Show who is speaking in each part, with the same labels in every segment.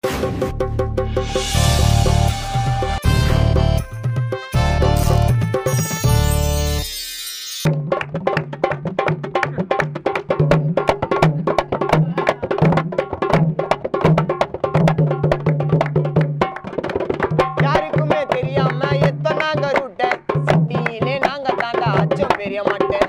Speaker 1: யாருக்குமே தெரியாம எத்தனாங்க ரூட்ட சிட்டியிலே நாங்க தாண்டா அச்சம் பெரிய மாட்டேன்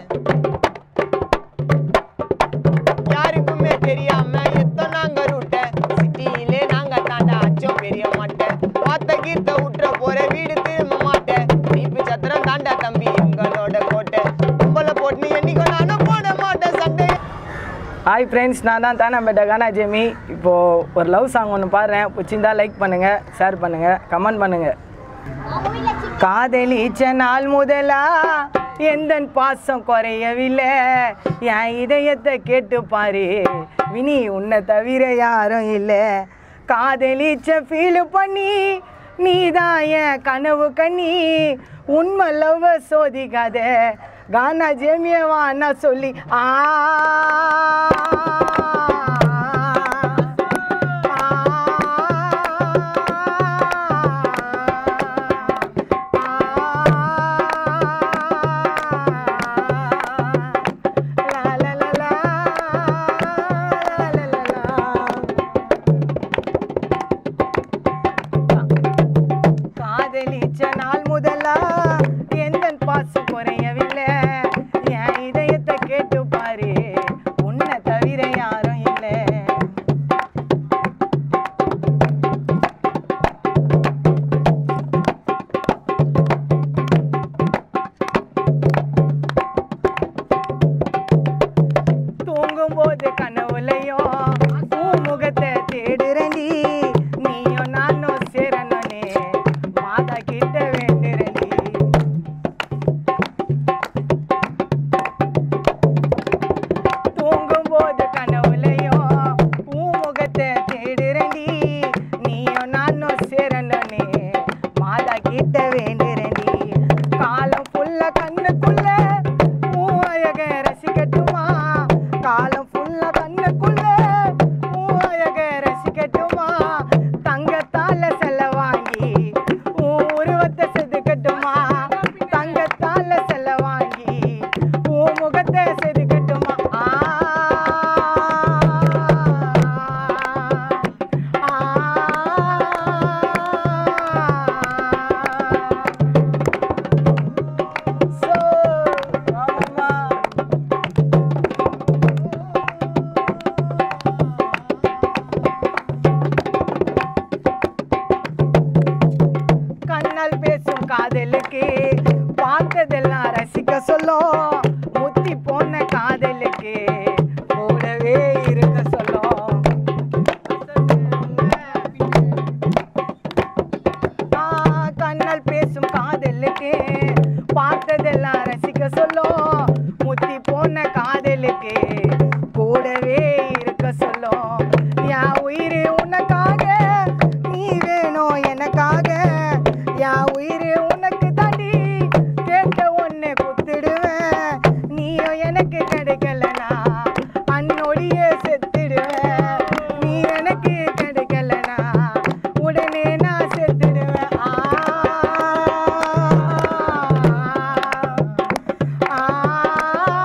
Speaker 1: யாருக்குமே தெரியாம எத்தனாங்க ரூட்ட சிட்டியிலே நாங்க தாண்டா அச்சம் பெரிய மாட்டேன் பார்த்த கீர்த்த விட்டுற போற வீடு திரும்ப மாட்டேன் தீப்பு சத்திரம் தாண்டா தம்பி எங்களோட கோட்டை கும்பல போட்டு என்னைக்கும் நானும் போட மாட்டேன் சண்டை
Speaker 2: ஹாய் ஃப்ரெண்ட்ஸ் நான் தான் தானம்பேட்டை கானா ஜெமி இப்போது ஒரு லவ் சாங் ஒன்று பாடுறேன் பிடிச்சிருந்தா லைக் பண்ணுங்கள் ஷேர் பண்ணுங்கள் கமெண்ட் பண்ணுங்கள் காதலிச்ச நாள் முதலா எந்த பாசம் குறையவில்லை என் இதயத்தை கேட்டு பாரு வினி உன்னை தவிர யாரும் இல்லை காதலிச்ச ஃபீல் பண்ணி நீதான் என் கனவு கண்ணி உண்மை லவ் சோதிக்காத கானா ஜெமியவா நான் சொல்லி ஆ காதலிச்ச நாள் முதலா எந்த பாசம் குறையவில்லை என் இதயத்தை கேட்டு பாரு உன்னை தவிர யாரும் இல்லை தூங்கும் போது கனவுலையும் உன் முகத்தை தேடுறண்டி நீயும் நானும் சேரணுனே மாதா கிட்ட வேண்டுறண்டி தூங்கும் போது கனவுலையும் உன் முகத்தை தேடுறண்டி நீயும் நானும் சேரணுனே மாதா கிட்ட வேண்டுறண்டி காலம் ஃபுல்ல கண்ணுக்குள்ள உன் அழக ரசிக்கட்டுமா காலம் ஃபுல்ல கண்ணுக்குள்ள உன் அழக ரசிக்கட்டுமா தங்கத்தால செல்ல வாங்கி உன் உருவத்தை செதுக்கட்டுமா தங்கத்தால செல்ல வாங்கி உன் முகத்தை செதுக்கட்டுமா ஆ ஆ So, ஆமாம்மா. கண்ணால் பேசும் காதலுக்கு பார்த்ததெல்லாம் ரசிக்க சொல்லும் முத்தி போன காதலுக்கு கூடவே இருக்க சொல்லும் ஆ, கண்ணால் பேசும் காதலுக்கு பார்த்ததெல்லாம் ரசிக்க சொல்லும் முத்தி போன காதலுக்கு கூடவே இருக்க சொல்லும் என் உயிர் உனக்காக நீ வேணும் எனக்காக என் உயிர் உனக்கு தாண்டி கேட்ட ஒன்று குத்துடுவேன் நீயும் எனக்கு கிடைக்கலனா அன்னொடியே செத்துடுவேன் நீ எனக்கு கிடைக்கலனா உடனே நான் செத்துடுவேன் ஆ ஆ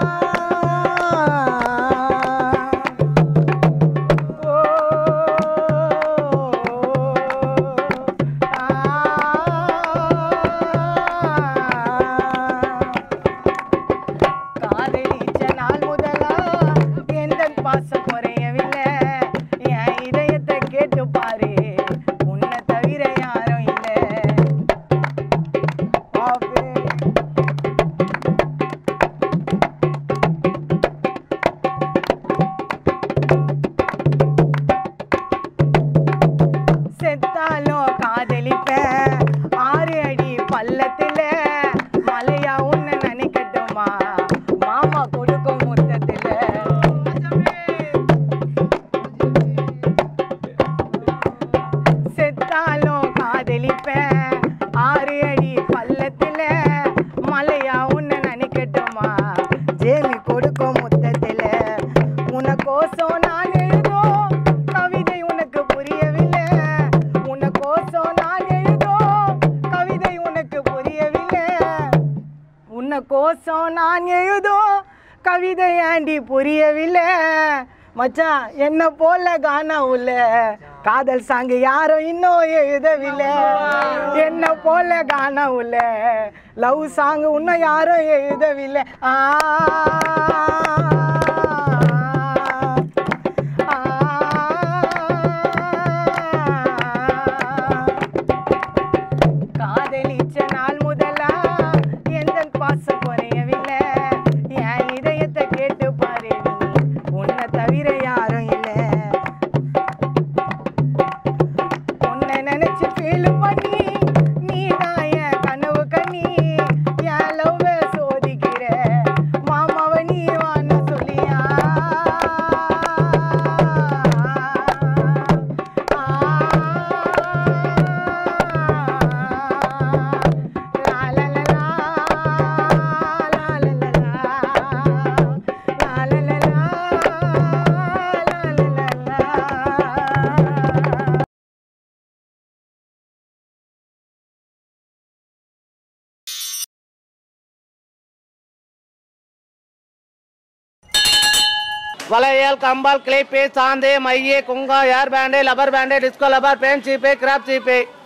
Speaker 2: காதலிச்ச நாள் முதலா எந்த பாசம் குறையவில்லை என் இதயத்தை கேட்டு பாரு உன்னை தவிர யாரும் இல்லை ஆவே. செத்தாலும் காதலிப்பேன் ஆறு அடி பள்ளத்துல மலையா உன்னை நினைக்கட்டுமா மாமா கொடுக்கும் முத்தத்துல செத்தாலும் காதலிப்பேன் ஆறு அடி பள்ளத்துல மலையா உன்னை நினைக்கட்டுமா ஜேமி கொடுக்கும் முத்தத்துல உனக்கோசம் நான் எழுதும் கவிதை உனக்கு புரியவில்லை பாசம் நான் எழுதும் கவிதை ஆண்டி புரியவில்லை மச்சான் என்ன போல கானா உள்ள காதல் சாங்கு யாரும் இன்னும் எழுதவில்லை என்ன போல கானா உள்ள லவ் சாங் இன்னும் யாரும் எழுதவில்லை ஆ காதலிச்ச நாள் முதலா எந்த பாசம் குறையவில்லை என் இதயத்தை கேட்டு பாரு நீ உன்னை தவிர யாரும் இல்லை உன்னை நினைச்சு ஃபீல் பண்ணி நீ தான் என் கனவு கண்ணி என் லவ் சோதிக்கிற மாமாவ நீ வான்னு சொல்லியா
Speaker 3: வளையல் கம்பால் கிளிப்பு சாந்து மைய குங்கா hair band rubber band disco rubber band சீப்பு கிராப் சீப்பு